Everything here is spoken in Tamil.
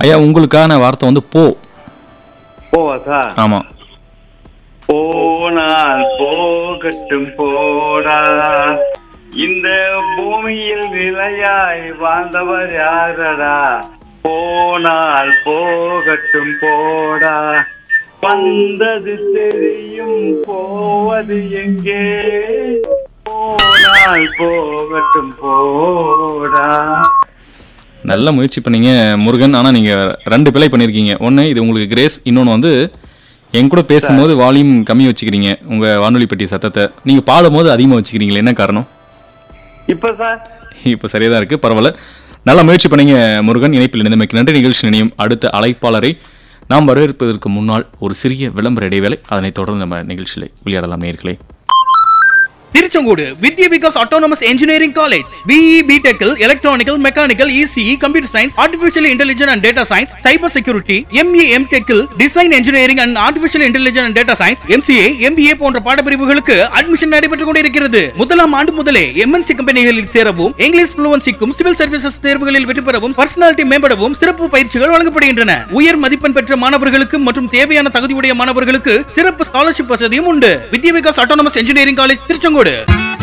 ஐயா உங்களுக்கான வார்த்தை வந்து போ போவா சார் ஆமா போனால் போகட்டும் போடா இந்த பூமியில் நிலையாய் வாழ்ந்தவர் யாரடா போனால் போகட்டும் போடா வந்தது தெரியும் போவது எங்கே போனால் போகட்டும் போடா நல்ல முயற்சி பண்ணீங்க முருகன் ஆனா நீங்க ரெண்டு பிழை பண்ணிருக்கீங்க ஒன்னு இது உங்களுக்கு கிரேஸ் இன்னொன்னு வந்து என் கூட பேசும்போது வால்யூம் கம்மி வச்சுக்கிறீங்க உங்க வானொலி பெட்டி சத்தத்தை நீங்க பாடும்போது அதிகமா வச்சுக்கிறீங்களே என்ன காரணம் இப்ப சார் இப்ப சரியா தான் இருக்கு பரவாயில்ல நல்ல முயற்சி பண்ணீங்க முருகன் இணைப்பில் இணைந்தமைக்கு நன்றி நிகழ்ச்சி நினையும் அடுத்த அழைப்பாளரை நாம் வரவேற்பதற்கு முன்னால் ஒரு சிறிய விளம்பர இடைவேளை அதனைத் தொடர்ந்து நம்ம நிகழ்ச்சியில விளையாடலாம் நேர்களே Tiruchengode Vidya Vikas autonomous engineering college BE பிடெக்கில் electronical mechanical ECE computer science artificial intelligence and data science cyber security ME M டெக்கில் design engineering and artificial intelligence and data science MCA MBA போன்ற பாடப்பிரிவுகளுக்கு அட்மிஷன் நடைபெற்றுக் கொண்டிருக்கிறது முதலாம் ஆண்டு முதலே எம்என்சி கம்பெனிகளில் சேரவும் இங்கிலீஷ் புளுவன்சிக்கும் சிவில் சர்வீசஸ் தேர்வுகளில் வெற்றி பெறவும் பர்சனாலிட்டி மேம்படவும் சிறப்பு பயிற்சிகள் வழங்கப்படுகின்றன உயர் மதிப்பெண் பெற்ற மாணவர்களுக்கு மற்றும் தேவையான தகுதியுடைய மாணவர்களுக்கு சிறப்பு ஸ்காலர்ஷிப் வசதியும் உண்டு Vidya Vikas autonomous engineering college Tiruchengode